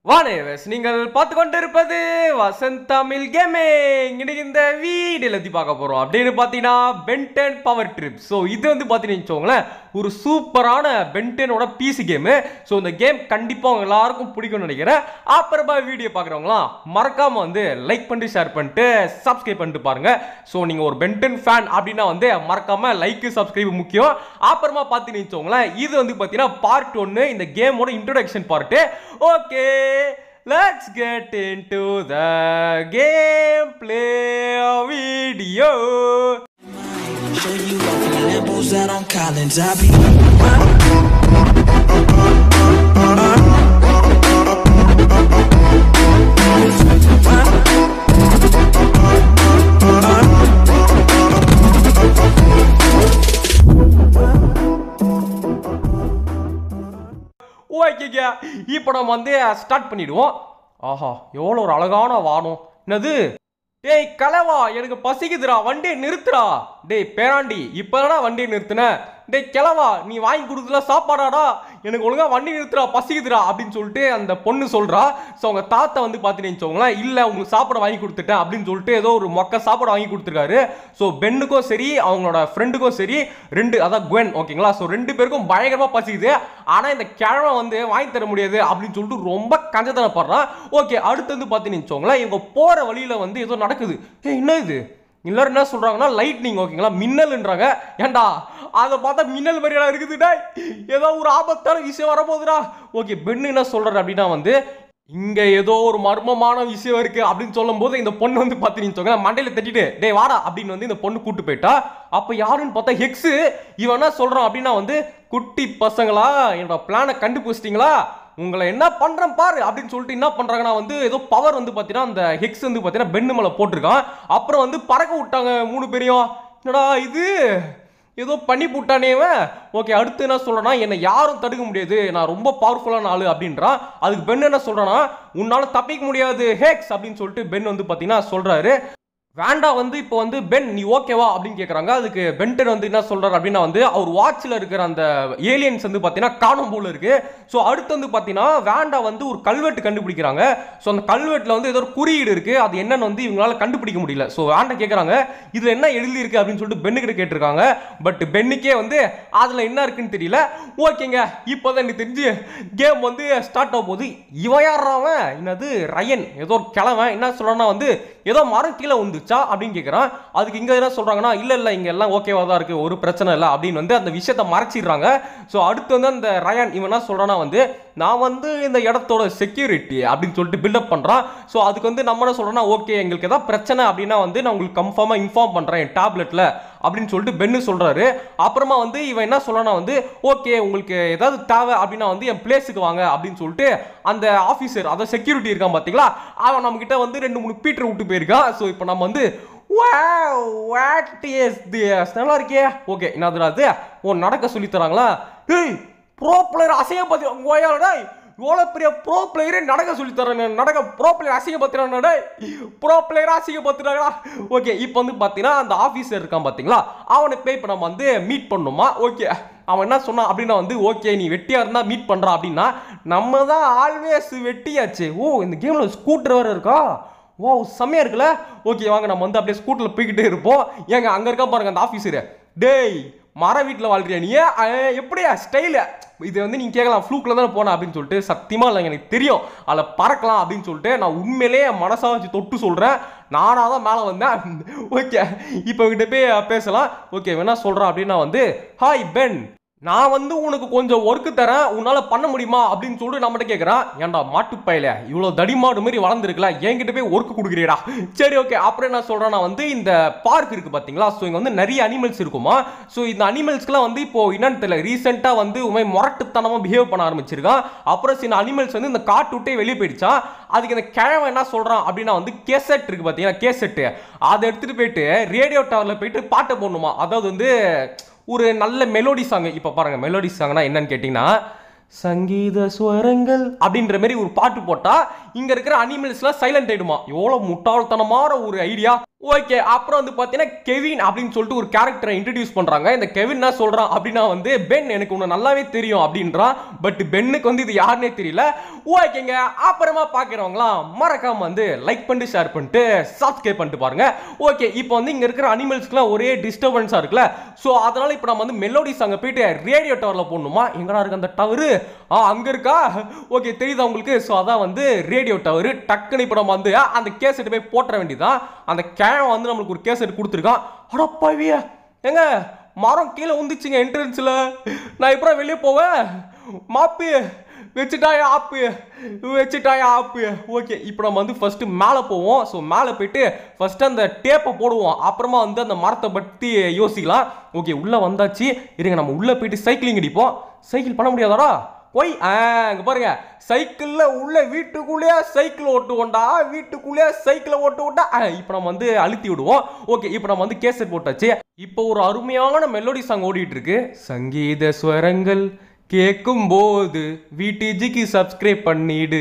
வானேவஸ் நீங்கள் பார்த்து கொண்டிருப்பது வசந்த் தமிழ் கேமிங் இன்னைக்கு இந்த வீடியோல பத்தி பார்க்க போறோம் அப்படின்னு பார்த்தீங்கன்னா பென்டன் பவர் ட்ரிப் ஸோ இது வந்து பார்த்தீங்கன்னு வச்சுக்கோங்களேன் ஒரு சூப்பரான பென்டனோட பிசி கேமு ஸோ இந்த கேம் கண்டிப்பாக உங்க எல்லாருக்கும் பிடிக்கும்னு நினைக்கிறேன் அப்புறமா வீடியோ பார்க்குறவங்களாம் மறக்காம வந்து லைக் பண்ணிட்டு ஷேர் பண்ணிட்டு சப்ஸ்கிரைப் பண்ணிட்டு பாருங்க ஸோ நீங்க ஒரு பென்டன் ஃபேன் அப்படின்னா வந்து மறக்காம லைக் சப்ஸ்கிரைப் முக்கியம் அப்புறமா பார்த்தீங்கன்னு வச்சுக்கோங்களேன் இது வந்து பார்த்தீங்கன்னா பார்ட் ஒன்று இந்த கேமோட introduction part okay let's get into the gameplay video Show you off in the Lambos out on Collins. I be ஓகேங்க இப்போ நம்ம வந்து ஸ்டார்ட் பண்ணிடுவோம் ஆஹா எவ்வளோ ஒரு அழகான வானம் என்னது டேய் கலவா எனக்கு பசிக்குதுடா வண்டியை நிறுத்துடா டேய் பேராண்டி இப்போதாடா வண்டியை நிறுத்துன டேய் கிளவா நீ வாங்கி கொடுத்துல சாப்பாடாடா எனக்கு ஒழுங்கா வண்டி நிறுத்துடா பசிக்குதுடா அப்படின்னு சொல்லிட்டு அந்த பொண்ணு சொல்றா ஸோ அவங்க தாத்தா வந்து பார்த்தீங்கன்னு வச்சுக்கோங்களேன் இல்லை உங்களுக்கு சாப்பாடு வாங்கி கொடுத்துட்டேன் அப்படின்னு சொல்லிட்டு ஏதோ ஒரு மொக்க சாப்பாடு வாங்கி கொடுத்துருக்காரு ஸோ பெண்ணுக்கும் சரி அவங்களோட ஃப்ரெண்டுக்கும் சரி ரெண்டு அதான் குவென் ஓகேங்களா ஸோ ரெண்டு பேருக்கும் பயங்கரமாக பசிக்குது ஆனால் இந்த கிழமை வந்து வாங்கி தர முடியாது அப்படின்னு சொல்லிட்டு ரொம்ப கஞ்சத்தனப்படுறான் ஓகே அடுத்து வந்து பார்த்தீங்கன்னு வச்சுக்கோங்களேன் இவங்க போகிற வழியில் வந்து ஏதோ நடக்குது ஏ என்ன இது எல்லாரும் என்ன சொல்றாங்கன்னா லைட்னிங் ஓகேங்களா மின்னல்ன்றாங்க ஏன்டா அதை பார்த்தா மின்னல் மாதிரியா இருக்குதுடா ஏதோ ஒரு ஆபத்தான விஷயம் வரப்போகுதுடா ஓகே பெண்ணு என்ன சொல்றாரு அப்படின்னா வந்து இங்க ஏதோ ஒரு மர்மமான விஷயம் இருக்கு அப்படின்னு சொல்லும்போது இந்த பொண்ணு வந்து பார்த்தீங்கன்னு மண்டையில தட்டிட்டு டேய் வாடா அப்படின்னு வந்து இந்த பொண்ணு கூட்டு போயிட்டா அப்ப யாருன்னு பார்த்தா ஹெக்ஸ் இவன் என்ன சொல்றான் அப்படின்னா வந்து குட்டி பசங்களா என்னோட பிளானை கண்டுபிடிச்சிட்டீங்களா உங்களை என்ன பண்றேன் பாரு அப்படின்னு சொல்லிட்டு என்ன பண்றாங்கன்னா வந்து ஏதோ பவர் வந்து பார்த்தீங்கன்னா அந்த ஹெக்ஸ் வந்து பார்த்தீங்கன்னா பெண்ணு மேலே போட்டிருக்கான் அப்புறம் வந்து பறக்க விட்டாங்க மூணு பேரையும் என்னடா இது ஏதோ பண்ணி போட்டானே இவன் ஓகே அடுத்து என்ன சொல்றேன்னா என்னை யாரும் தடுக்க முடியாது நான் ரொம்ப பவர்ஃபுல்லான ஆளு அப்படின்றான் அதுக்கு பென் என்ன சொல்றான்னா உன்னால தப்பிக்க முடியாது ஹேக்ஸ் அப்படின்னு சொல்லிட்டு பென் வந்து பார்த்தீங்கன்னா சொல்றாரு வேண்டா வந்து இப்போ வந்து பென் நீ ஓகேவா அப்படின்னு கேட்குறாங்க அதுக்கு பென்டன் வந்து என்ன சொல்றாரு அப்படின்னா வந்து அவர் வாட்சில் இருக்கிற அந்த ஏலியன்ஸ் வந்து பார்த்தீங்கன்னா காணும் போல இருக்கு ஸோ அடுத்து வந்து பார்த்தீங்கன்னா வேண்டா வந்து ஒரு கல்வெட்டு கண்டுபிடிக்கிறாங்க ஸோ அந்த கல்வெட்டில் வந்து ஏதோ ஒரு குறியீடு இருக்கு அது என்னன்னு வந்து இவங்களால கண்டுபிடிக்க முடியல ஸோ வேண்டா கேட்குறாங்க இதில் என்ன எழுதியிருக்கு அப்படின்னு சொல்லிட்டு பென்னுக்கிட்ட கேட்டிருக்காங்க பட் பென்னுக்கே வந்து அதில் என்ன இருக்குன்னு தெரியல ஓகேங்க இப்போதான் எனக்கு தெரிஞ்சு கேம் வந்து ஸ்டார்ட் ஆக போகுது இவன் யாராவன் என்னது ரயன் ஏதோ ஒரு கிழவன் என்ன சொல்றான்னா வந்து ஏதோ மரம் கீழே வந்துச்சா அப்படின்னு கேட்குறான் அதுக்கு இங்கே என்ன சொல்றாங்கன்னா இல்லை இல்லை இங்கே எல்லாம் ஓகேவா தான் இருக்கு ஒரு பிரச்சனை இல்லை அப்படின்னு வந்து அந்த விஷயத்த மறைச்சிடுறாங்க ஸோ அடுத்து வந்து அந்த ரயான் இவன் என்ன சொல்றான்னா வந்து நான் வந்து இந்த இடத்தோட செக்யூரிட்டி அப்படின்னு சொல்லிட்டு பில்டப் பண்ணுறான் ஸோ அதுக்கு வந்து நம்ம என்ன சொல்றோம்னா ஓகே எங்களுக்கு ஏதாவது பிரச்சனை அப்படின்னா வந்து நான் உங்களுக்கு கன்ஃபார்மாக இன்ஃபார்ம் பண்ணுறேன் என் டேப்லெட்டில் அப்படின்னு சொல்லிட்டு பென்னு சொல்றாரு அப்புறமா வந்து இவன் என்ன சொல்றானா வந்து ஓகே உங்களுக்கு ஏதாவது தேவை அப்படின்னா வந்து என் பிளேஸுக்கு வாங்க அப்படின்னு சொல்லிட்டு அந்த ஆஃபீஸர் அதாவது செக்யூரிட்டி இருக்கான் பார்த்தீங்களா அவன் நம்ம கிட்ட வந்து ரெண்டு மூணு பீட்டர் விட்டு போயிருக்கான் ஸோ இப்போ நம்ம வந்து wow what is this நல்லா இருக்கே ஓகே என்னதுடா அது ஓ நடக்க சொல்லி தராங்களா ஹேய் ப்ரோ பிளேயர் அசைய பத்தி ஓயாடா எவ்வளோ பெரிய ப்ரோ பிளேயரே நடக்க சொல்லி தராங்க நடக்க ப்ரோ பிளேயர் அசிங்க பத்துறாங்கடா ப்ரோ பிளேயர் அசிங்க பத்துறாங்களா ஓகே இப்போ வந்து பார்த்தீங்கன்னா அந்த ஆஃபீஸர் இருக்கான் பார்த்தீங்களா அவனை போய் இப்போ நம்ம வந்து மீட் பண்ணுமா ஓகே அவன் என்ன சொன்னான் அப்படின்னா வந்து ஓகே நீ வெட்டியா இருந்தா மீட் பண்றான் அப்படின்னா நம்ம தான் ஆல்வேஸ் வெட்டியாச்சு ஓ இந்த கேம்ல ஸ்கூட்டர் வேற இருக்கா ஓ செம்மையா இருக்குல்ல ஓகே வாங்க நம்ம வந்து அப்படியே ஸ்கூட்டர்ல போய்கிட்டே இருப்போம் ஏங்க அங்க இருக்கா பாருங்க அந்த ஆஃபீஸரு டேய் மர வீட்டில் வாழ்றியா நீ அஹ், எப்படியா ஸ்டைலு இது வந்து நீங்க கேட்கலாம் ஃப்ளூக்கில் தானே போனேன் அப்படின்னு சொல்லிட்டு சத்தியமா இல்லை எனக்கு தெரியும் அதில் பறக்கலாம் அப்படின்னு சொல்லிட்டு நான் உண்மையிலேயே என் மனசா வச்சு தொட்டு சொல்றேன் நானாக தான் மேலே வந்தேன் ஓகே இப்போ கிட்ட போய் பேசலாம் ஓகே வேணா சொல்கிறேன் அப்படின்னா வந்து ஹாய் பென் நான் வந்து உனக்கு கொஞ்சம் ஒர்க்கு தரேன் உன்னால பண்ண முடியுமா அப்படின்னு சொல்லிட்டு நம்மகிட்ட கேட்குறான் ஏன்டா மாட்டுப்பையில இவ்வளோ தடிமாடு மாதிரி வளர்ந்துருக்கல என்கிட்ட போய் ஒர்க்கு கொடுக்குறியடா சரி ஓகே அப்புறம் என்ன சொல்றேன்னா வந்து இந்த பார்க் இருக்கு பாத்தீங்களா ஸோ இங்க வந்து நிறைய அனிமல்ஸ் இருக்குமா ஸோ இந்த அனிமல்ஸ்க்குலாம் வந்து இப்போ என்னன்னு தெரியல ரீசெண்டாக வந்து உண்மை முரட்டுத்தனமா பிஹேவ் பண்ண ஆரம்பிச்சிருக்கான் அப்புறம் சில அனிமல்ஸ் வந்து இந்த காட்டு விட்டே வெளியே போயிடுச்சான் அதுக்கு இந்த கிழவன் என்ன சொல்றான் அப்படின்னா வந்து கேசட் இருக்கு பாத்தீங்கன்னா கேசட்டு அதை எடுத்துட்டு போயிட்டு ரேடியோ டவர்ல போயிட்டு பாட்டை போடணுமா அதாவது வந்து ஒரு நல்ல மெலோடி சாங் இப்போ பாருங்க மெலோடி சாங்னா என்னன்னு கேட்டிங்கன்னா சங்கீத ஸ்வரங்கள் அப்படின்ற மாதிரி ஒரு பாட்டு போட்டா இங்க இருக்கிற அனிமல்ஸ்லாம் சைலண்ட் ஆயிடுமா எவ்வளவு முட்டாள்தனமான ஒரு ஐடியா ஓகே அப்புறம் வந்து பார்த்தீங்கன்னா கெவின் அப்படின்னு சொல்லிட்டு ஒரு கேரக்டரை இன்ட்ரடியூஸ் பண்ணுறாங்க இந்த கெவின் என்ன சொல்கிறான் அப்படின்னா வந்து பென் எனக்கு உன்னை நல்லாவே தெரியும் அப்படின்றான் பட் பென்னுக்கு வந்து இது யாருன்னே தெரியல ஓகேங்க அப்புறமா பார்க்குறவங்களாம் மறக்காம வந்து லைக் பண்ணிட்டு ஷேர் பண்ணிட்டு சப்ஸ்கிரைப் பண்ணிட்டு பாருங்க ஓகே இப்போ வந்து இங்கே இருக்கிற அனிமல்ஸ்க்குலாம் ஒரே டிஸ்டர்பன்ஸாக இருக்குல்ல ஸோ அதனால இப்போ நம்ம வந்து மெலோடிஸ் அங்கே போயிட்டு ரேடியோ டவரில் போடணுமா எங்கடா இருக்கு அந்த டவரு ஆ அங்கே இருக்கா ஓகே தெரியுதா உங்களுக்கு ஸோ அதான் வந்து ரேடியோ டவரு டக்குன்னு இப்போ நம்ம வந்து அந்த கேசட் போய் போட்டுற வேண்டியதான் அந்த கேன் வந்து நம்மளுக்கு ஒரு கேசட் கொடுத்துருக்கான் அடப்பாவியா ஏங்க மரம் கீழே உந்துச்சுங்க என்ட்ரன்ஸில் நான் இப்போ வெளியே போவேன் மாப்பு வச்சுட்டாயா ஆப்பு வச்சுட்டாயா ஆப்பு ஓகே இப்போ நம்ம வந்து ஃபஸ்ட்டு மேலே போவோம் ஸோ மேலே போயிட்டு ஃபஸ்ட்டு அந்த டேப்பை போடுவோம் அப்புறமா வந்து அந்த மரத்தை பற்றி யோசிக்கலாம் ஓகே உள்ளே வந்தாச்சு இருங்க நம்ம உள்ளே போயிட்டு சைக்கிளிங் அடிப்போம் சைக்கிள் பண்ண முடியாதாடா ஒய் ஆ இங்க பாருங்க சைக்கிள்ல உள்ள வீட்டுக்குள்ளேயே சைக்கிள் ஓட்டுவோம்டா வீட்டுக்குள்ளேயே சைக்கிளை ஓட்டுவோம்டா இப்போ நம்ம வந்து அழுத்தி விடுவோம் ஓகே இப்போ நம்ம வந்து கேசட் போட்டாச்சு இப்போ ஒரு அருமையான மெலோடி சாங் ஓடிட்டு இருக்கு சங்கீத ஸ்வரங்கள் கேட்கும் போது வீட்டுஜிக்கு சப்ஸ்கிரைப் பண்ணிடு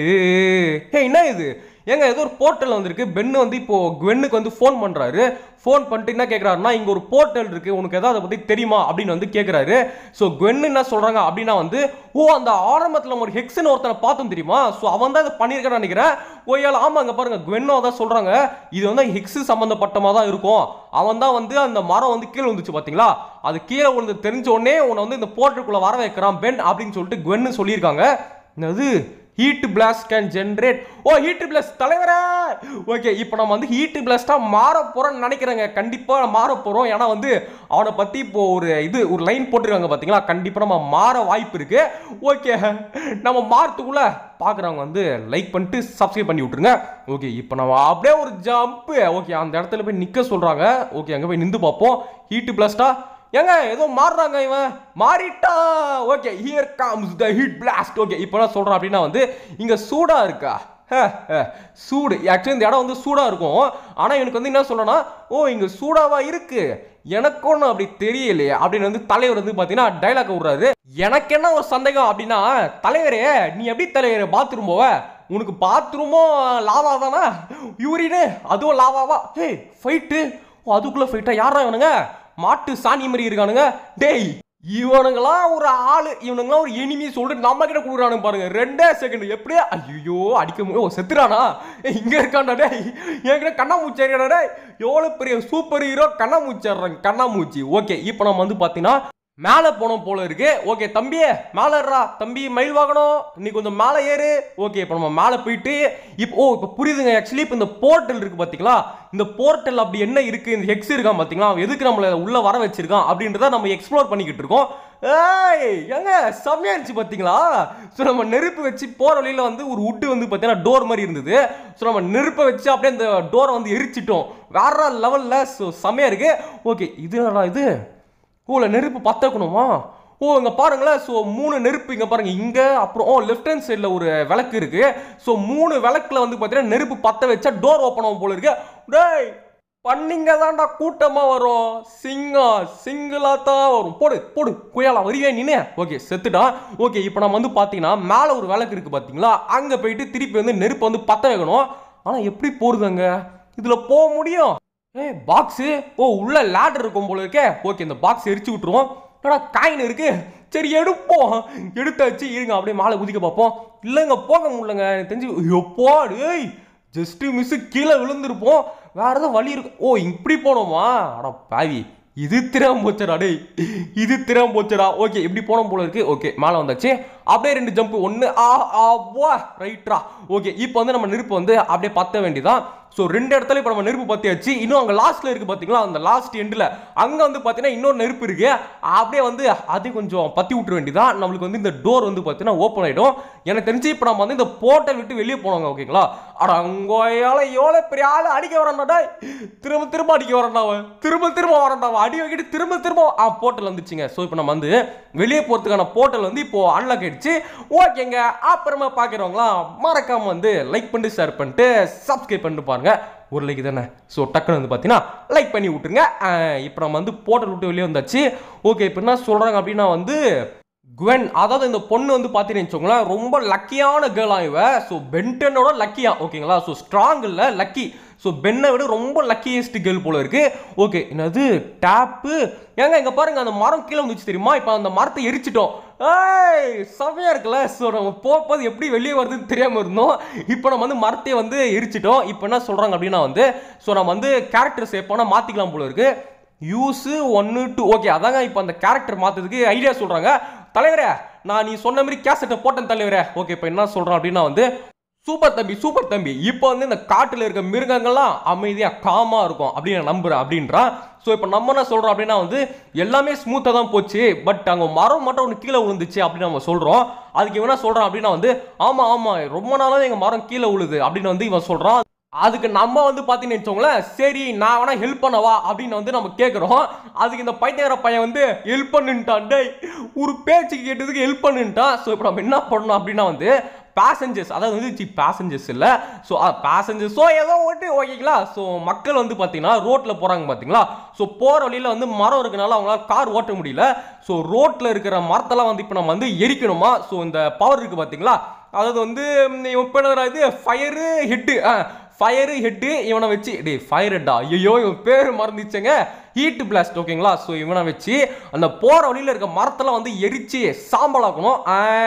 ஹே என்ன இது ஏங்க ஏதோ ஒரு போர்ட்டல் வந்திருக்கு பென்னு வந்து இப்போ குவென்னுக்கு வந்து ஃபோன் பண்றாரு ஃபோன் பண்ணிட்டு என்ன கேட்குறாருன்னா இங்கே ஒரு போர்ட்டல் இருக்கு உனக்கு ஏதாவது அதை பற்றி தெரியுமா அப்படின்னு வந்து கேட்குறாரு ஸோ குவென்னு என்ன சொல்றாங்க அப்படின்னா வந்து ஓ அந்த ஆரம்பத்தில் ஒரு ஹெக்ஸ்னு ஒருத்தனை பார்த்தோம் தெரியுமா ஸோ அவன் தான் இதை பண்ணியிருக்கான்னு நினைக்கிறேன் ஓயால் ஆமாங்க பாருங்க குவென்னோ தான் சொல்றாங்க இது வந்து ஹெக்ஸ் சம்மந்தப்பட்டமாக தான் இருக்கும் அவன் தான் வந்து அந்த மரம் வந்து கீழே வந்துச்சு பார்த்தீங்களா அது கீழே விழுந்து தெரிஞ்ச உடனே உன்னை வந்து இந்த போர்ட்டலுக்குள்ள வர வைக்கிறான் பென் அப்படின்னு சொல்லிட்டு குவென்னு சொல்லியிருக்காங்க என்னது ஹீட் பிளாஸ்ட் கேன் ஜென்ரேட் ஓ ஹீட் பிளாஸ்ட் தலைவரே ஓகே இப்போ நம்ம வந்து ஹீட் பிளாஸ்ட்டாக மாற போகிறோம்னு நினைக்கிறேங்க கண்டிப்பாக மாற போகிறோம் ஏன்னா வந்து அவனை பற்றி இப்போ ஒரு இது ஒரு லைன் போட்டிருக்காங்க பார்த்தீங்களா கண்டிப்பாக நம்ம மாற வாய்ப்பு இருக்கு ஓகே நம்ம மாறத்துக்குள்ள பார்க்குறவங்க வந்து லைக் பண்ணிட்டு சப்ஸ்கிரைப் பண்ணி விட்ருங்க ஓகே இப்போ நம்ம அப்படியே ஒரு ஜம்ப்பு ஓகே அந்த இடத்துல போய் நிற்க சொல்கிறாங்க ஓகே அங்கே போய் நின்று பார்ப்போம் ஹீட் பிளாஸ்ட்டா ஏங்க ஏதோ மாறுறாங்க இவன் மாறிட்டா okay here comes the heat blast okay இப்போ என்ன சொல்கிறான் அப்படின்னா வந்து இங்கே சூடா இருக்கா ஹ, ஹ, சூடு ஆக்சுவலி இந்த இடம் வந்து சூடாக இருக்கும் ஆனால் எனக்கு வந்து என்ன சொல்லணும்னா ஓ இங்கே சூடாவா இருக்கு எனக்கு ஒன்றும் அப்படி தெரியலையே அப்படின்னு வந்து தலைவர் வந்து பார்த்தீங்கன்னா டைலாக் விடுறாரு எனக்கு என்ன ஒரு சந்தேகம் அப்படின்னா தலைவரே நீ எப்படி தலைவர் பாத்ரூம் போவ உனக்கு பாத்ரூமும் லாவா தானா யூரினு அதுவும் லாவாவா ஹே ஃபைட்டு அதுக்குள்ளே ஃபைட்டா யாரா இவனுங்க மாட்டு சாணி மாதிரி இருக்கானுங்க டேய் இவனுங்களாம் ஒரு ஆளு இவனுங்களாம் ஒரு எனிமி சொல்லிட்டு நம்ம கிட்ட கொடுக்குறானுங்க பாருங்க ரெண்டே செகண்ட் எப்படியே ஐயோ அடிக்க முடியும் ஓ செத்துறானா ஏய், இங்க இருக்கான்டா டேய் என்கிட்ட கண்ணாமூச்சி இருக்காடா டேய் எவ்வளோ பெரிய சூப்பர் ஹீரோ கண்ணாமூச்சி ஆடுறாங்க கண்ணாமூச்சி ஓகே இப்போ நம்ம வந்து பார்த்தீங்கன்னா மேலே போனோம் போல இருக்கு ஓகே தம்பியே மேலே ஏறுறா தம்பி மயில் வாங்கணும் நீ கொஞ்சம் மேலே ஏறு ஓகே இப்போ நம்ம மேலே போயிட்டு இப்போ ஓ இப்போ புரியுதுங்க ஆக்சுவலி இப்போ இந்த போர்ட்டல் இருக்கு பார்த்தீங்களா இந்த போர்ட்டல் அப்படி என்ன இருக்கு இந்த ஹெக்ஸ் இருக்கான் பார்த்தீங்களா அவன் எதுக்கு நம்மளை உள்ள வர வச்சிருக்கான் அப்படின்றத நம்ம எக்ஸ்ப்ளோர் பண்ணிக்கிட்டு இருக்கோம் ஏய் எங்க செம்மையா இருந்துச்சு பார்த்தீங்களா ஸோ நம்ம நெருப்பு வச்சு போகிற வழியில் வந்து ஒரு உட்டு வந்து பார்த்தீங்கன்னா டோர் மாதிரி இருந்தது ஸோ நம்ம நெருப்பை வச்சு அப்படியே இந்த டோரை வந்து எரிச்சிட்டோம் வேற லெவலில் ஸோ செம்மையா இருக்கு ஓகே இது என்னடா இது ஓ இல்லை நெருப்பு பற்ற வைக்கணுமா ஓ இங்கே பாருங்களேன் ஸோ மூணு நெருப்பு இங்கே பாருங்க இங்கே அப்புறம் ஓ லெஃப்ட் ஹேண்ட் சைடில் ஒரு விளக்கு இருக்கு ஸோ மூணு விளக்குல வந்து பார்த்தீங்கன்னா நெருப்பு பற்ற வச்சா டோர் ஓப்பன் ஆகும் போல இருக்கு டேய் பண்ணிங்க தான்டா கூட்டமாக வரும் சிங்கம் சிங்கிளாக தான் வரும் போடு போடு குயாலா வருவே நீனு ஓகே செத்துட்டான் ஓகே இப்போ நம்ம வந்து பார்த்தீங்கன்னா மேலே ஒரு விளக்கு இருக்கு பார்த்தீங்களா அங்கே போயிட்டு திருப்பி வந்து நெருப்பு வந்து பற்ற வைக்கணும் ஆனால் எப்படி போடுதுங்க இதில் போக முடியும் ஏய் பாக்ஸு ஓ உள்ள லேடர் இருக்கும் போல இருக்கே ஓகே இந்த பாக்ஸ் எரிச்சு விட்டுருவோம் என்னடா காயின் இருக்கு சரி எடுப்போம் எடுத்தாச்சு இருங்க அப்படியே மாலை குதிக்க பார்ப்போம் இல்லைங்க போக முடியலங்க எனக்கு தெரிஞ்சு எப்போ ஏய் ஜஸ்ட் மிஸ் கீழே விழுந்திருப்போம் வேற ஏதாவது வழி இருக்கு ஓ இப்படி போனோமா அட பாவி இது திறம் போச்சடா டேய் இது திறம் போச்சடா ஓகே இப்படி போனோம் போல இருக்கு ஓகே மேலே வந்தாச்சு அப்படியே ரெண்டு ஜம்ப் ஒன்று ஆ ஆ வா ரைட்ரா ஓகே இப்போ வந்து நம்ம நெருப்பு வந்து அப்படியே பற்ற வேண்டியதான் ஸோ ரெண்டு இடத்துல இப்போ நம்ம நெருப்பு பற்றியாச்சு இன்னும் அங்கே லாஸ்ட்ல இருக்கு பார்த்தீங்களா அந்த லாஸ்ட் எண்டில் அங்கே வந்து பார்த்தீங்கன்னா இன்னொரு நெருப்பு இருக்கு அப்படியே வந்து அது கொஞ்சம் பற்றி விட்டுற வேண்டியதான் நம்மளுக்கு வந்து இந்த டோர் வந்து பார்த்தீங்கன்னா ஓப்பன் ஆகிடும் எனக்கு தெரிஞ்சு இப்போ நம்ம வந்து இந்த போர்ட்டல் விட்டு வெளியே போனோங்க ஓகேங்களா அட அங்கோயால எவ்வளோ பெரிய ஆள் அடிக்க வரேன்டா டேய் திரும்ப திரும்ப அடிக்க வரேன்டா அவன் திரும்ப திரும்ப வரேன்டா அவன் அடி வைக்கிட்டு திரும்ப திரும்ப ஆ போர்ட்டல் வந்துச்சுங்க ஸோ இப்போ நம்ம வந்து வெளியே போகிறதுக்கான போர்ட்டல் வந்து இப்போ அன்லாக் ஆயிடுச்சு ஓகேங்க அப்புறமா பார்க்குறவங்களாம் மறக்காம வந்து லைக் பண்ணிட்டு ஷேர் பண்ணிட்டு சப்ஸ்கிரைப் பண்ணிட்டு பாருங்க ஒரு லைக் தானே ஸோ டக்குன்னு வந்து பார்த்தீங்கன்னா லைக் பண்ணி விட்டுருங்க இப்போ நம்ம வந்து போர்ட்டல் விட்டு வெளியே வந்தாச்சு ஓகே இப்போ என்ன சொல்கிறாங்க அப்படின்னா வந்து குவென் அதாவது இந்த பொண்ணு வந்து பார்த்தீங்கன்னு வச்சுக்கோங்களேன் ரொம்ப லக்கியான கேர்ளா இவ ஸோ பென்டனோட லக்கியா ஓகேங்களா ஸோ ஸ்ட்ராங் இல்லை லக்கி ஸோ பென்னை விட ரொம்ப லக்கியஸ்ட் கேர்ள் போல இருக்கு ஓகே என்னது டேப்பு ஏங்க இங்க பாருங்க அந்த மரம் கீழே வந்துச்சு தெரியுமா இப்போ அந்த மரத்தை எரிச்சிட்டோம் ஏய் செமையா இருக்குல்ல ஸோ நம்ம போகும்போது எப்படி வெளியே வருதுன்னு தெரியாம இருந்தோம் இப்போ நம்ம வந்து மரத்தையே வந்து எரிச்சிட்டோம் இப்போ என்ன சொல்றாங்க அப்படின்னா வந்து ஸோ நம்ம வந்து கேரக்டர் சேவ் பண்ணால் மாற்றிக்கலாம் போல இருக்கு யூஸு ஒன்று டூ ஓகே அதாங்க இப்போ அந்த கேரக்டர் மாற்றுறதுக்கு ஐடியா சொல்கிறாங்க தலைவரே நான் நீ சொன்ன மாதிரி கேசட்டை போட்டேன் தலைவரே ஓகே இப்போ என்ன சொல்கிறேன் அப்படின்னா வந்து சூப்பர் தம்பி சூப்பர் தம்பி இப்போ வந்து இந்த காட்டில் இருக்க மிருகங்கள்லாம் அமைதியாக காமாக இருக்கும் அப்படின்னு நான் நம்புறேன் அப்படின்றான் ஸோ இப்போ நம்ம என்ன சொல்கிறோம் அப்படின்னா வந்து எல்லாமே ஸ்மூத்தாக தான் போச்சு பட் அங்கே மரம் மட்டும் ஒன்று கீழே விழுந்துச்சு அப்படின்னு நம்ம சொல்கிறோம் அதுக்கு இவன் என்ன சொல்கிறான் அப்படின்னா வந்து ஆமாம் ஆமாம் ரொம்ப நாளாக எங்கள் மரம் கீழே விழுது அப்படின்னு வந்து இவன் சொல்கிறான் அதுக்கு நம்ம வந்து பார்த்தீங்கன்னு வச்சோங்களேன் சரி நான் வேணா ஹெல்ப் பண்ணவா அப்படின்னு வந்து நம்ம கேட்குறோம் அதுக்கு இந்த பைத்தியக்கார பையன் வந்து ஹெல்ப் பண்ணுன்ட்டான் டேய் ஒரு பேச்சு கேட்டதுக்கு ஹெல்ப் பண்ணுன்ட்டான் ஸோ இப்போ நம்ம என்ன பண்ணணும் அப்படின்னா வந்து பேசஞ்சர்ஸ் அதாவது வந்து பேசஞ்சர்ஸ் இல்லை ஸோ பேசஞ்சர்ஸோ ஏதோ ஓட்டு ஓகேங்களா ஸோ மக்கள் வந்து பார்த்தீங்கன்னா ரோட்டில் போகிறாங்க பார்த்தீங்களா ஸோ போகிற வழியில் வந்து மரம் இருக்கனால அவங்களால கார் ஓட்ட முடியல ஸோ ரோட்டில் இருக்கிற மரத்தெல்லாம் வந்து இப்போ நம்ம வந்து எரிக்கணுமா ஸோ இந்த பவர் இருக்குது பார்த்தீங்களா அதாவது வந்து இப்போ இது ஃபயரு ஹெட்டு ஃபயரு ஹெட்டு இவனை வச்சு டே ஃபயர் ஹெட்டா ஐயோ இவன் பேர் மறந்துச்சுங்க ஹீட் பிளாஸ்ட் ஓகேங்களா ஸோ இவனை வச்சு அந்த போகிற வழியில் இருக்க மரத்தெல்லாம் வந்து எரிச்சு சாம்பலாக்கணும்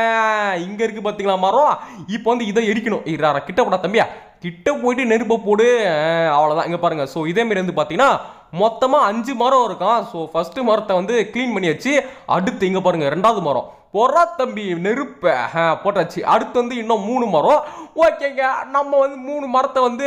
இங்கே இருக்கு பார்த்தீங்களா மரம் இப்போ வந்து இதை எரிக்கணும் இறாரா கிட்ட போடா தம்பியா கிட்ட போயிட்டு நெருப்பை போடு அவ்வளோதான் இங்கே பாருங்க ஸோ இதேமாரி வந்து பார்த்தீங்கன்னா மொத்தமாக அஞ்சு மரம் இருக்கான் ஸோ ஃபர்ஸ்ட் மரத்தை வந்து க்ளீன் பண்ணியாச்சு அடுத்து இங்கே பாருங்க ரெண்டாவது மரம் பொறா தம்பி நெருப்பை ஆ, போட்டாச்சு அடுத்து வந்து இன்னும் மூணு மரம் ஓகேங்க நம்ம வந்து மூணு மரத்தை வந்து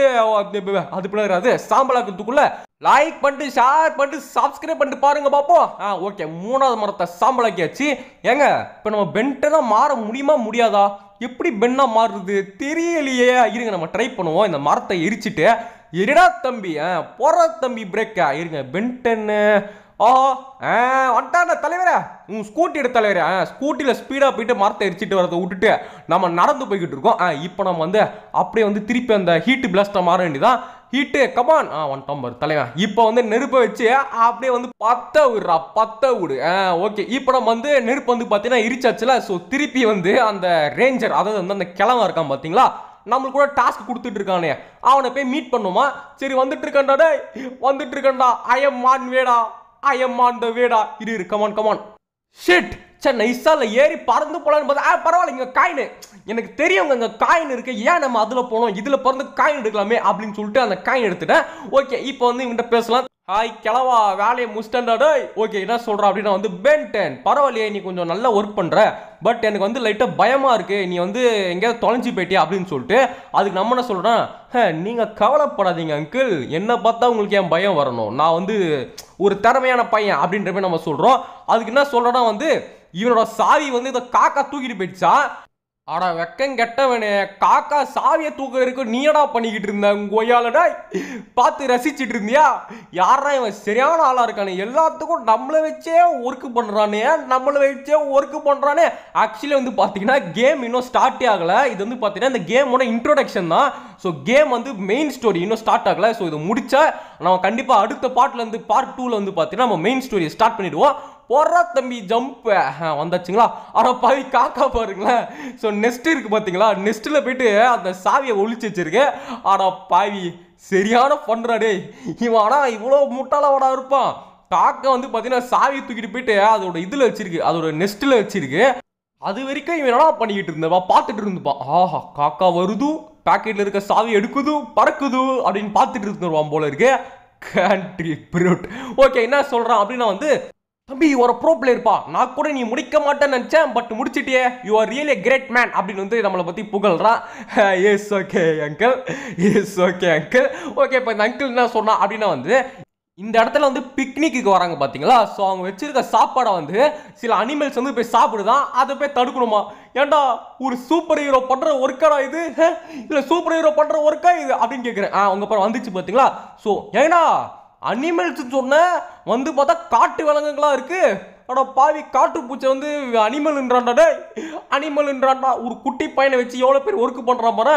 அது பின்னாடி சாம்பலாக்கிறதுக்குள்ள லைக் பண்ணிட்டு ஷேர் பண்ணிட்டு சப்ஸ்கிரைப் பண்ணிட்டு பாருங்க பாப்போம் ஆ ஓகே மூணாவது மரத்தை சாம்பலாக்கியாச்சு ஏங்க இப்போ நம்ம பென்ட்டை மாற முடியுமா முடியாதா எப்படி பென்னா மாறுறது தெரியலையே இருங்க நம்ம ட்ரை பண்ணுவோம் இந்த மரத்தை எரிச்சிட்டு எரிடா தம்பி ஆ போற தம்பி பிரேக்கா இருங்க பென்டன்னு ஆ ஆ வந்துட்டான தலைவரே உன் ஸ்கூட்டி எடுத்த தலைவரே ஆ ஸ்கூட்டியில் ஸ்பீடாக போயிட்டு மரத்தை எரிச்சிட்டு வரதை விட்டுட்டு நம்ம நடந்து போய்கிட்டு இருக்கோம் ஆ இப்போ நம்ம வந்து அப்படியே வந்து திருப்பி அந்த ஹீட்டு பிளாஸ்ட்டாக மாற வேண்டியதான் ஹீட்டு கமான் ஆ வந்துட்டோம் பாரு தலைவன் இப்போ வந்து நெருப்பை வச்சு அப்படியே வந்து பத்த விடுறா பத்த விடு ஆ ஓகே இப்போ நம்ம வந்து நெருப்பு வந்து பார்த்தீங்கன்னா எரிச்சாச்சுல ஸோ திருப்பி வந்து அந்த ரேஞ்சர் அதாவது வந்து அந்த கிழவன் இருக்கான் பார்த்தீங்களா நம்மளுக்கு கூட டாஸ்க் கொடுத்துட்டு இருக்கானே அவனை போய் மீட் பண்ணுமா சரி வந்துட்டு இருக்கேன்டா டேய் வந்துட்டு இருக்கேன்டா ஐ எம் மான் வேடா ஐ எம் ஆன் த வேடா இரு இரு கமான் கமான் ஷிட் சே நைஸால ஏறி பறந்து போலான்னு பார்த்தா ஆ பரவாயில்ல இங்க காயின் எனக்கு தெரியுங்க இங்க காயின் இருக்கு ஏன் நம்ம அதுல போனோம் இதுல பிறந்து காயின் எடுக்கலாமே அப்படின்னு சொல்லிட்டு அந்த காயின் எடுத்துட்டேன் ஓகே இப்போ வந்து இவன்கிட்ட பேசலாம் ஹாய் கிளவா வேலையை முடிச்சிட்டேன்டா டேய் ஓகே என்ன சொல்ற அப்படின்னா வந்து பென்டென் பரவாயில்லையே நீ கொஞ்சம் நல்லா ஒர்க் பண்ற பட் எனக்கு வந்து லைட்டாக பயமா இருக்கு நீ வந்து எங்கேயாவது தொலைஞ்சு போயிட்டியா அப்படின்னு சொல்லிட்டு அதுக்கு நம்ம என்ன சொல்றோம் "ஹே, நீங்க கவலைப்படாதீங்க அங்கிள் என்ன பார்த்தா உங்களுக்கு ஏன் பயம் வரணும் நான் வந்து ஒரு திறமையான பையன் அப்படின்ற மாதிரி நம்ம சொல்றோம் அதுக்கு என்ன சொல்றோம்னா வந்து இவனோட சாவி வந்து இந்த காக்கா தூக்கிட்டு போயிடுச்சா அட வெக்கம் கெட்டவனே காக்கா சாவியை தூக்குறதுக்கு நீயடா பண்ணிக்கிட்டு இருந்த கொய்யாலடா பார்த்து ரசிச்சிட்டு இருந்தியா யாரா இவன் சரியான ஆளா இருக்கானே எல்லாத்துக்கும் நம்மளை வச்சே ஒர்க் பண்றானே நம்மளை வச்சே ஒர்க் பண்றானே ஆக்சுவலி வந்து பாத்தீங்கன்னா கேம் இன்னும் ஸ்டார்ட்டே ஆகல இது வந்து பாத்தீங்கன்னா இந்த கேமோட இன்ட்ரோடக்ஷன் தான் ஸோ கேம் வந்து மெயின் ஸ்டோரி இன்னும் ஸ்டார்ட் ஆகல ஸோ இதை முடிச்சா நம்ம கண்டிப்பா அடுத்த பார்ட்ல இருந்து பார்ட் டூல வந்து பாத்தீங்கன்னா நம்ம மெயின் ஸ்டோரியை ஸ்டார்ட் பண்ணிடுவோம் போடுறா தம்பி ஜம்ப் வந்தாச்சுங்களா அட பாவி காக்கா பாருங்களேன் ஸோ நெஸ்ட் இருக்கு பார்த்தீங்களா நெஸ்ட்டில் போயிட்டு அந்த சாவியை ஒளிச்சு வச்சிருக்கு அட பாவி சரியான பண்றா டேய் இவன் ஆனா இவ்வளோ முட்டாளவாடா இருப்பான் காக்கா வந்து பார்த்தீங்கன்னா சாவியை தூக்கிட்டு போயிட்டு அதோட இதில் வச்சிருக்கு அதோட நெஸ்ட்டில் வச்சிருக்கு அது வரைக்கும் இவன் என்ன பண்ணிக்கிட்டு இருந்தவா பார்த்துட்டு இருந்துப்பான் ஆஹா காக்கா வருது பாக்கெட்ல இருக்க சாவி எடுக்குது பறக்குது அப்படின்னு பார்த்துட்டு இருந்துருவான் போல இருக்கு கண்ட்ரி ப்ரூட் ஓகே என்ன சொல்றான் அப்படின்னா வந்து தம்பி ஒரு ப்ரோ பிளேயர்ப்பா நான் கூட நீ முடிக்க மாட்டேன்னு நினச்சேன் பட் முடிச்சிட்டியே you are really great man அப்படின்னு வந்து நம்மளை பற்றி புகழ்றான் yes okay uncle yes okay uncle okay இப்போ இந்த அங்கிள் என்ன சொன்னா அப்படின்னா வந்து இந்த இடத்துல வந்து பிக்னிக்கு வராங்க பார்த்தீங்களா ஸோ அவங்க வச்சிருக்க சாப்பாடை வந்து சில அனிமல்ஸ் வந்து போய் சாப்பிடுதான் அதை போய் தடுக்கணுமா ஏன்டா ஒரு சூப்பர் ஹீரோ பண்ற ஒர்க்கடா இது ஹே? இல்ல சூப்பர் ஹீரோ பண்ற ஒர்க்கா இது அப்படின்னு கேட்குறேன் ஆ உங்க பாரு வந்துச்சு பார்த்தீங்களா ஸோ ஏன்னா அனிமல்ஸ் சொன்ன வந்து பார்த்தா காட்டு விலங்குகளா இருக்கு அட பாவி காட்டு பூச்சை வந்து அனிமல்ன்றான்டா டேய் அனிமல்ன்றான்டா ஒரு குட்டி பையனை வச்சு எவ்வளோ பேர் ஒர்க் பண்ணுறான் பாரு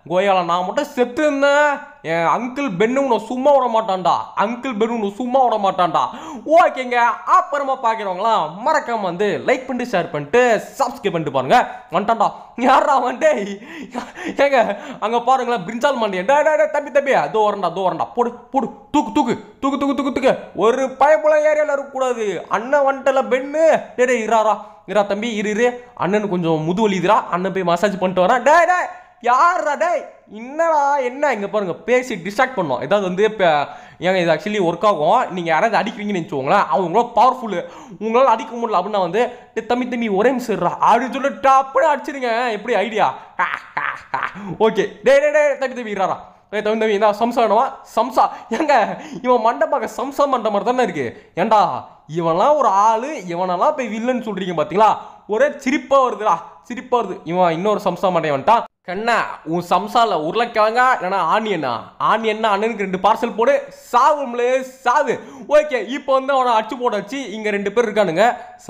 கோயால நான் மட்டும் செத்து இருந்தேன் என் அங்கிள் பென்னு உன்னை சும்மா விட மாட்டான்டா அங்கிள் பென்னு உன்னை சும்மா விட மாட்டான்டா ஓகேங்க அப்புறமா பார்க்குறவங்களாம் மறக்காம வந்து லைக் பண்ணிட்டு ஷேர் பண்ணிட்டு சப்ஸ்கிரைப் பண்ணிட்டு பாருங்க வந்துட்டான்டா யாரா வந்துட்டே ஏங்க அங்க பாருங்களேன் பிரிஞ்சால் மாண்டியன் டே டே டே தம்பி தம்பி அதோ வரண்டா அதோ வரண்டா போடு போடு தூக்கு தூக்கு தூக்கு தூக்கு தூக்கு தூக்கு ஒரு பயப்புல ஏரியால இருக்கக்கூடாது அண்ணன் வந்துட்டல பெண்ணு டே டே இராரா இரா தம்பி இரு இரு அண்ணனுக்கு கொஞ்சம் முது வலிதுரா அண்ணன் போய் மசாஜ் பண்ணிட்டு வரேன் டே டே யாரா டேய் என்னடா என்ன இங்க பாருங்க பேசி டிஸ்ட்ராக்ட் பண்ணோம் ஏதாவது வந்து இப்போ ஏங்க இது ஆக்சுவலி ஒர்க் ஆகும் நீங்கள் யாராவது அடிக்கிறீங்கன்னு நினச்சோங்களேன் அவங்கள பவர்ஃபுல்லு உங்களால் அடிக்க முடியல அப்படின்னா வந்து "டேய் தம்பி தம்பி ஒரே நிமிஷம்டா அப்படின்னு சொல்லிட்டு டப்புன்னு அடிச்சிருங்க எப்படி ஐடியா ஓகே டே டே டே தம்பி தம்பி இறாரா டேய் தம்பி தம்பி என்ன சம்சா வேணுமா சம்சா ஏங்க இவன் மண்டை பார்க்க சம்சா மண்டை மாதிரி தானே இருக்கு ஏன்டா இவன்லாம் ஒரு ஆளு இவனெல்லாம் போய் வில்லன்னு சொல்றீங்க பாத்தீங்களா ஒரே சிரிப்பா வருதுடா சிரிப்பா வருது இவன் இன்னொரு சம்சா மண்டை வந்துட்டான் கண்ணா உன் சம்சால உருளைக்கிழங்கா இல்லைனா ஆனியனா ஆனியன்னா அண்ணனுக்கு ரெண்டு பார்சல் போடு சாவும்லே சாவு ஓகே இப்போ வந்து அவனை அடிச்சு போட வச்சு இங்க ரெண்டு பேர் இருக்கானுங்க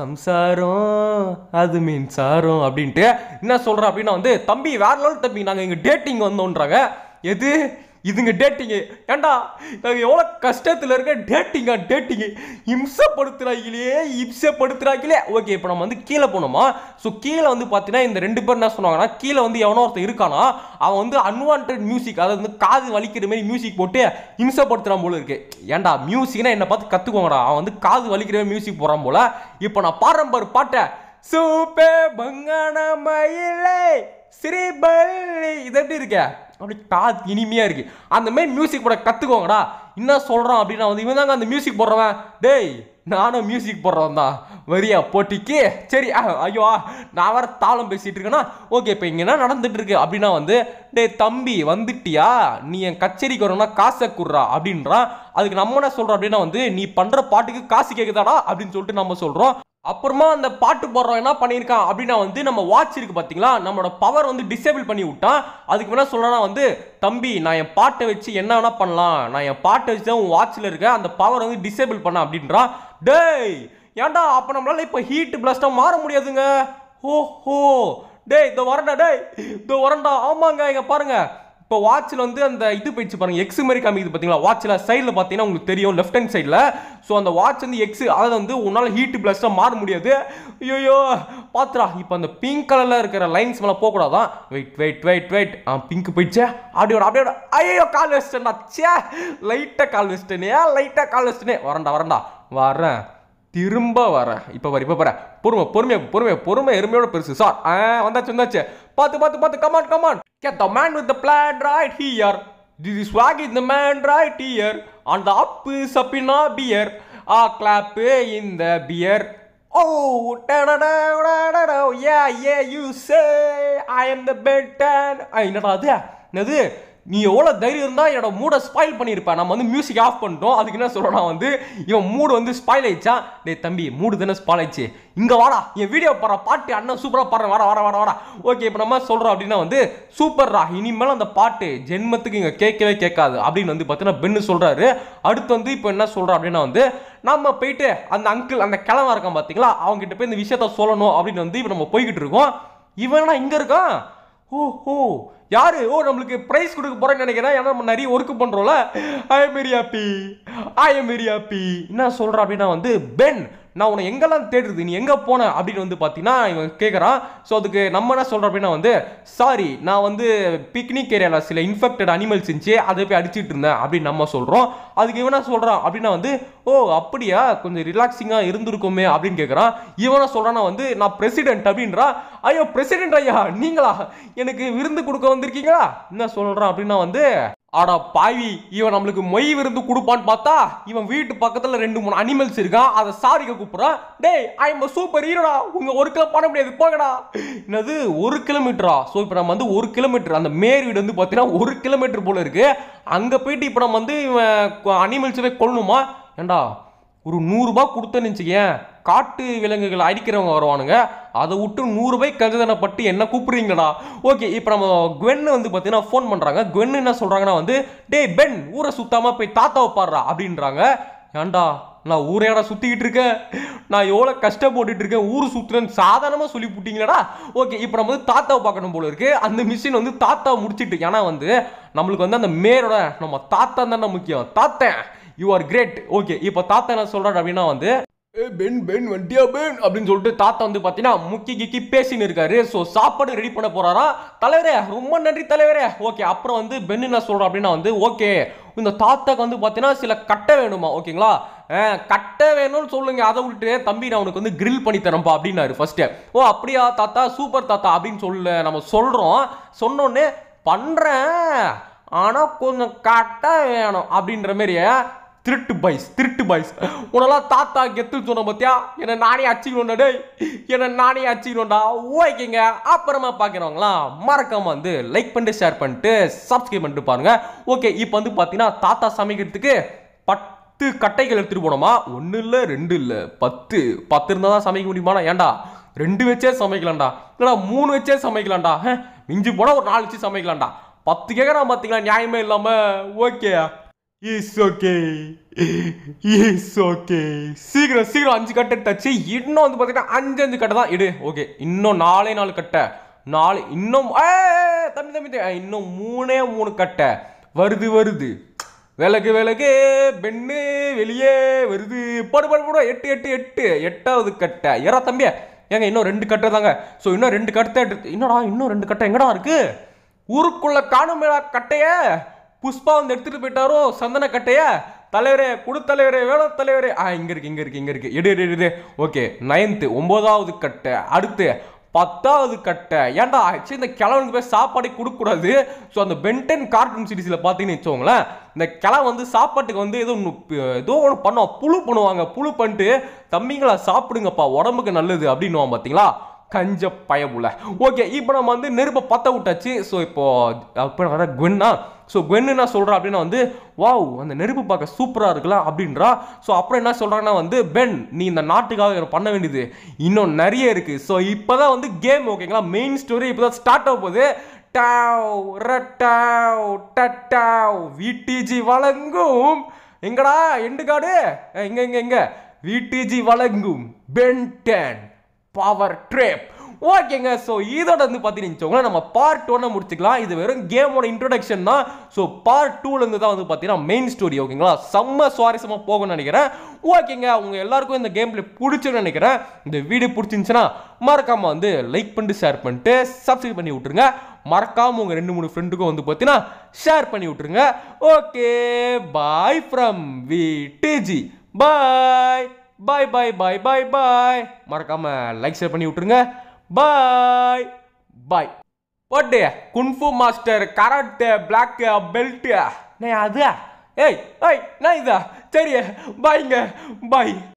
சம்சாரம் அது மின்சாரம் அப்படின்ட்டு என்ன சொல்ற அப்படின்னா வந்து தம்பி வேற லெவல் தம்பி நாங்க இங்க டேட்டிங் வந்தோன்றாங்க எது இதுங்க டேட்டிங்கு ஏன்டா நாங்கள் எவ்வளோ கஷ்டத்தில் இருக்க டேட்டிங்கா டேட்டிங்கு இம்சப்படுத்துறாங்களே இம்சப்படுத்துறாங்களே ஓகே இப்போ நம்ம வந்து கீழே போனோமா ஸோ கீழே வந்து பார்த்தீங்கன்னா இந்த ரெண்டு பேர் என்ன சொன்னாங்கன்னா கீழே வந்து எவனோ ஒருத்தன் இருக்கானா அவன் வந்து அன்வான்ட் மியூசிக் அதாவது வந்து காது வலிக்கிற மாதிரி மியூசிக் போட்டு இம்சப்படுத்துறான் போல இருக்கு ஏன்டா மியூசிக்னா என்னை பார்த்து கற்றுக்கோங்கடா அவன் வந்து காது வலிக்கிற மாதிரி மியூசிக் போடுறான் போல இப்போ நான் பாடுறேன் பாரு பாட்டை சூப்பே பங்கான மயிலே சிறிபல்லி இது எப்படி இருக்க அப்படி காது இனிமையா இருக்கு அந்த மாதிரி மியூசிக் போட கத்துக்கோங்கடா என்ன சொல்றான் அப்படின்னா வந்து இவன் தாங்க அந்த மியூசிக் போடுறவன் டேய் நானும் மியூசிக் போடுறவன் தான் வரியா போட்டிக்கு சரி அஹ், ஐயோ நான் வேற தாளம் பேசிட்டு இருக்கேன்னா ஓகே இப்போ இங்க என்ன நடந்துட்டு இருக்கு அப்படின்னா வந்து டேய் தம்பி வந்துட்டியா நீ என் கச்சேரிக்கு வரணும்னா காசை குடுறா அப்படின்றான் அதுக்கு நம்ம என்ன சொல்றோம் அப்படின்னா வந்து நீ பண்ற பாட்டுக்கு காசு கேக்குதாடா அப்படின்னு சொல்லிட்டு நம்ம சொல்றோம் அப்புறமா அந்த பாட்டு போடுறோம் என்ன பண்ணியிருக்கான் அப்படின்னா வந்து நம்ம வாட்ச் இருக்கு பார்த்தீங்களா நம்மளோட பவர் வந்து டிசேபிள் பண்ணி விட்டான் அதுக்கு என்ன சொல்றேன்னா வந்து தம்பி நான் என் பாட்டை வச்சு என்ன வேணா பண்ணலாம் நான் என் பாட்டை வச்சு தான் உன் வாட்சில் இருக்க அந்த பவர் வந்து டிசேபிள் பண்ண அப்படின்றான் டேய் ஏன்டா அப்போ நம்மளால இப்போ ஹீட் பிளாஸ்டாக மாற முடியாதுங்க ஓ ஹோ டேய் இதோ வரண்டா டேய் இதோ வரண்டா ஆமாங்க இங்க பாருங்க இப்போ வாட்சில் வந்து அந்த இது போயிடுச்சு பாருங்க எக்ஸ் மாதிரி காமிக்குது பார்த்தீங்களா வாட்சில் சைடில் பார்த்தீங்கன்னா உங்களுக்கு தெரியும் லெஃப்ட் ஹேண்ட் சைடில் ஸோ அந்த வாட்ச் வந்து எக்ஸ் அதாவது வந்து உன்னால் ஹீட் பிளஸ்டாக மாற முடியாது ஐயோ பாத்துரா இப்போ அந்த பிங்க் கலரில் இருக்கிற லைன்ஸ் மேலே போகக்கூடாதான் வெயிட் வெயிட் வெயிட் வெயிட் ஆ பிங்க் போயிடுச்சே அப்படியோட அப்படியோட ஐயோ கால் வச்சிட்டேன்டா சே லைட்டாக கால் வச்சிட்டேனே லைட்டாக கால் வச்சிட்டேனே வரேன்டா வரேன்டா வரேன் திரும்ப வரேன் இப்போ வர இப்போ வரேன் பொறுமை பொறுமை பொறுமை பொறுமை எருமையோட பெருசு சார் ஆ வந்தாச்சு வந்தாச்சு பார்த்து பார்த்து பார்த்து come on come on get the man with the plan right here this is swag is the man right here on the up is up in a beer a clap in the beer Oh, da-da-da-da-da-da. yeah, yeah, you say I am the better. ஐ, என்னடா அது என்னது நீ எவ்வளோ தைரியம் இருந்தால் என்னோட மூடை ஸ்பாயில் பண்ணியிருப்ப நம்ம வந்து மியூசிக் ஆஃப் பண்ணிட்டோம் அதுக்கு என்ன சொல்கிறோன்னா வந்து இவன் மூடு வந்து ஸ்பாயில் ஆயிடுச்சா டேய் தம்பி மூடு தானே ஸ்பாயில் ஆயிடுச்சு இங்கே வாடா என் வீடியோ பாடுற பாட்டு அண்ணன் சூப்பராக பாடுற வாடா வாடா வாடா வாடா ஓகே இப்போ நம்ம சொல்கிறோம் அப்படின்னா வந்து சூப்பர்ரா இனிமேல் அந்த பாட்டு ஜென்மத்துக்கு இங்கே கேட்கவே கேட்காது அப்படின்னு வந்து பார்த்தீங்கன்னா பென்னு சொல்கிறாரு அடுத்து வந்து இப்போ என்ன சொல்கிறோம் அப்படின்னா வந்து நம்ம போயிட்டு அந்த அங்கிள் அந்த கிழவன் இருக்கான் பார்த்தீங்களா அவங்ககிட்ட போய் இந்த விஷயத்த சொல்லணும் அப்படின்னு வந்து இப்போ நம்ம போய்கிட்டு இருக்கோம் இவனா இங்கே இருக்கான் ஓ ஓ யாரு ஓ நம்மளுக்கு பிரைஸ் கொடுக்க போறேன்னு நினைக்கிறேன் ஏன்னா நம்ம நிறைய ஒர்க் பண்றோம்ல I am very happy I am very happy என்ன சொல்ற அப்படின்னா வந்து பென் நான் உன்னை எங்கெல்லாம் தேடுறது நீ எங்க போன அப்படின்னு வந்து பார்த்தீங்கன்னா இவன் கேட்குறான் ஸோ அதுக்கு நம்ம என்ன சொல்றோம் அப்படின்னா வந்து சாரி நான் வந்து பிக்னிக் ஏரியாவில் சில இன்ஃபெக்டட் அனிமல்ஸ் இருந்துச்சு அதை போய் அடிச்சிட்டு இருந்தேன் அப்படின்னு நம்ம சொல்றோம் அதுக்கு இவனா சொல்றான் அப்படின்னா வந்து ஓ அப்படியா கொஞ்சம் ரிலாக்ஸிங்காக இருந்திருக்குமே அப்படின்னு கேட்குறான் இவனை சொல்றானா வந்து நான் பிரசிடென்ட் அப்படின்றா ஐயோ பிரசிடென்ட் ஐயா நீங்களா எனக்கு விருந்து கொடுக்க வந்திருக்கீங்களா என்ன சொல்றான் அப்படின்னா வந்து ஆடா பாவி இவன் நம்மளுக்கு மொய் விருந்து கொடுப்பான்னு பார்த்தா இவன் வீட்டு பக்கத்துல ரெண்டு மூணு அனிமல்ஸ் இருக்கான் அதை சாரிக்க கூப்பிடுறான் டேய் ஐ எம் சூப்பர் ஹீரோடா உங்க ஒரு கிலோ பண்ண முடியாது போங்கடா என்னது ஒரு கிலோமீட்டரா ஸோ இப்போ நம்ம வந்து ஒரு கிலோமீட்டர் அந்த மேர் வீடு வந்து பார்த்தீங்கன்னா ஒரு கிலோமீட்டர் போல இருக்கு அங்கே போயிட்டு இப்போ நம்ம வந்து இவன் அனிமல்ஸவே கொள்ளணுமா ஏண்டா ஒரு நூறுரூபா கொடுத்தேன்னு வச்சுக்கேன் காட்டு விலங்குகளை அடிக்கிறவங்க வருவானுங்க அதை விட்டு நூறுபாய் கருதனப்பட்டு என்ன கூப்பிடுறீங்களா ஓகே இப்போ நம்ம குவென் வந்து பார்த்தீங்கன்னா ஃபோன் பண்ணுறாங்க குவென் என்ன சொல்கிறாங்கன்னா வந்து டேய் பென் ஊரை சுத்தாமல் போய் தாத்தாவை பாடுறா அப்படின்றாங்க ஏன்டா நான் ஊரையாடா சுற்றிக்கிட்டு இருக்கேன் நான் எவ்வளோ கஷ்டப்பட்டுட்டு இருக்கேன் ஊர் சுற்றுறேன்னு சாதாரணமாக சொல்லி விட்டீங்களடா ஓகே இப்போ நம்ம வந்து தாத்தாவை பார்க்கணும் போல இருக்கு அந்த மிஷின் வந்து தாத்தா முடிச்சிட்டு ஏன்னா வந்து நம்மளுக்கு வந்து அந்த மேரோட நம்ம தாத்தா தானே முக்கியம் தாத்தன் யூ ஆர் கிரேட் ஓகே இப்போ தாத்தா என்ன சொல்கிறாரு அப்படின்னா வந்து ஏ பென் பென் வண்டியா பென் அப்படின்னு சொல்லிட்டு தாத்தா வந்து பார்த்தீங்கன்னா முக்கி கிக்கி பேசின்னு இருக்காரு ஸோ சாப்பாடு ரெடி பண்ண போறாராம் தலைவரே ரொம்ப நன்றி தலைவரே ஓகே அப்புறம் வந்து பென் என்ன சொல்றோம் அப்படின்னா வந்து ஓகே இந்த தாத்தாக்கு வந்து பார்த்தீங்கன்னா சில கட்டை வேணுமா ஓகேங்களா அஹ், கட்டை வேணும்னு சொல்லுங்க அதை விட்டு தம்பி நான் உனக்கு வந்து கிரில் பண்ணி தரேன்ப்பா அப்படின்னாரு ஃபர்ஸ்ட் ஓ அப்படியா தாத்தா சூப்பர் தாத்தா அப்படின்னு சொல்ல நம்ம சொல்றோம் சொன்னோன்னே பண்றேன் ஆனா கொஞ்சம் கட்டை வேணும் அப்படின்ற மாதிரி திருட்டு பாய்ஸ் திருட்டு பாய்ஸ் உனெல்லாம் தாத்தா கெத்து சொன்ன பத்தியா என்ன நானே அச்சிக்கணும்டா டேய் என்ன நானே அச்சிக்கணும்டா ஓகேங்க அப்புறமா பார்க்குறவங்களா மறக்காம வந்து லைக் பண்ணிட்டு ஷேர் பண்ணிட்டு சப்ஸ்கிரைப் பண்ணிட்டு பாருங்க ஓகே இப்போ வந்து பார்த்தீங்கன்னா தாத்தா சமைக்கிறதுக்கு பத்து கட்டைகள் எடுத்துட்டு போனோமா ஒன்று இல்லை ரெண்டு இல்லை பத்து பத்து இருந்தால் தான் சமைக்க முடியுமாடா ஏன்டா ரெண்டு வச்சே சமைக்கலாம்டா இல்லைடா மூணு வச்சே சமைக்கலாம்டா ஹே, மிஞ்சி போனால் ஒரு நாலு வச்சு சமைக்கலாம்டா பத்து கேட்குறான் பார்த்தீங்களா நியாயமே இல்லாமல் okay is okay is okay சீக்கிரம் சீக்கிரம் அஞ்சு கட்டை எடுத்தாச்சு இன்னும் வந்து பார்த்தீங்கன்னா அஞ்சு அஞ்சு கட்டை தான் இடு ஓகே இன்னும் நாலே நாலு கட்டை நாலு இன்னும் ஏய், தம்பி தம்பி தம்பி, இன்னும் மூணே மூணு கட்டை வருது வருது விலகு விலகு பெண்ணு வெளியே வருது படு படு படு எட்டு எட்டு எட்டு எட்டாவது கட்டை ஏறா தம்பி ஏங்க இன்னும் ரெண்டு கட்டை தாங்க ஸோ இன்னும் ரெண்டு கட்டை எடுத்து என்னடா இன்னும் ரெண்டு கட்டை எங்கடா இருக்கு ஊருக்குள்ள காணுமேடா கட்டைய புஷ்பா வந்து எடுத்துட்டு போயிட்டாரோ சந்தன கட்டைய தலைவரே குடு தலைவரே வேலை தலைவரே ஆ இங்க இருக்கு இங்க இருக்கு இங்க இருக்கு எடு எடு எடு ஓகே நைன்த்து ஒன்பதாவது கட்டை அடுத்து பத்தாவது கட்டை ஏன்டா ஆக்சுவலி இந்த கிழவனுக்கு போய் சாப்பாடே கொடுக்கக்கூடாது ஸோ அந்த பென்டென் கார்ட்டூன் சீரிஸில் பார்த்தீங்கன்னு வச்சுக்கோங்களேன் இந்த கிழவன் வந்து சாப்பாட்டுக்கு வந்து ஏதோ ஒன்று ஏதோ ஒன்று பண்ணுவான் புழு பண்ணுவாங்க புழு பண்ணிட்டு தம்பிங்களா சாப்பிடுங்கப்பா உடம்புக்கு நல்லது அப்படின்னுவான் பார்த்தீங்களா கஞ்ச பயமுல ஓகே இப்போ நம்ம வந்து நெருப்பை பற்ற விட்டாச்சு ஸோ இப்போ அப்போ வர குவென்னா ஸோ குவென் என்ன சொல்கிறா அப்படின்னா வந்து வாவ் அந்த நெருப்பு பார்க்க சூப்பராக இருக்கலாம் அப்படின்றா ஸோ அப்புறம் என்ன சொல்கிறாங்கன்னா வந்து பென் நீ இந்த நாட்டுக்காக எனக்கு பண்ண வேண்டியது இன்னும் நிறைய இருக்குது ஸோ இப்போ தான் வந்து கேம் ஓகேங்களா மெயின் ஸ்டோரி இப்போ தான் ஸ்டார்ட் ஆக போகுது டாவ் ரட்டாவ் டட்டாவ் விடிஜி வழங்கும் எங்கடா எண்டு காடு அஹ், எங்க எங்க எங்க விடிஜி வழங்கும் பென்டன் பவர் ட்ரேப் ஓகேங்க ஸோ இதோட வந்து பார்த்தீங்கன்னு நம்ம பார்ட் ஒன்னை முடிச்சுக்கலாம் இது வெறும் கேமோட இன்ட்ரோடக்ஷன் தான் ஸோ பார்ட் டூலேருந்து தான் வந்து பார்த்தீங்கன்னா மெயின் ஸ்டோரி ஓகேங்களா செம்ம சுவாரஸ்யமாக போகும்னு நினைக்கிறேன் ஓகேங்க உங்க எல்லாருக்கும் இந்த கேம் பிளே பிடிச்சுன்னு நினைக்கிறேன் இந்த வீடியோ பிடிச்சிருந்துச்சுன்னா மறக்காம வந்து லைக் பண்ணிட்டு ஷேர் பண்ணிட்டு சப்ஸ்கிரைப் பண்ணி விட்டுருங்க மறக்காம உங்க ரெண்டு மூணு ஃப்ரெண்டுக்கும் வந்து பார்த்தீங்கன்னா ஷேர் பண்ணி விட்டுருங்க okay bye from V DG bye bye bye bye bye bye மறக்காம லைக் ஷேர் பண்ணி விட்டுருங்க பாய் பாய் போட்டு kung fu master karate black belt நான் அது ஏய் ஏய் நான் இதா சரி பாய்ங்க பாய்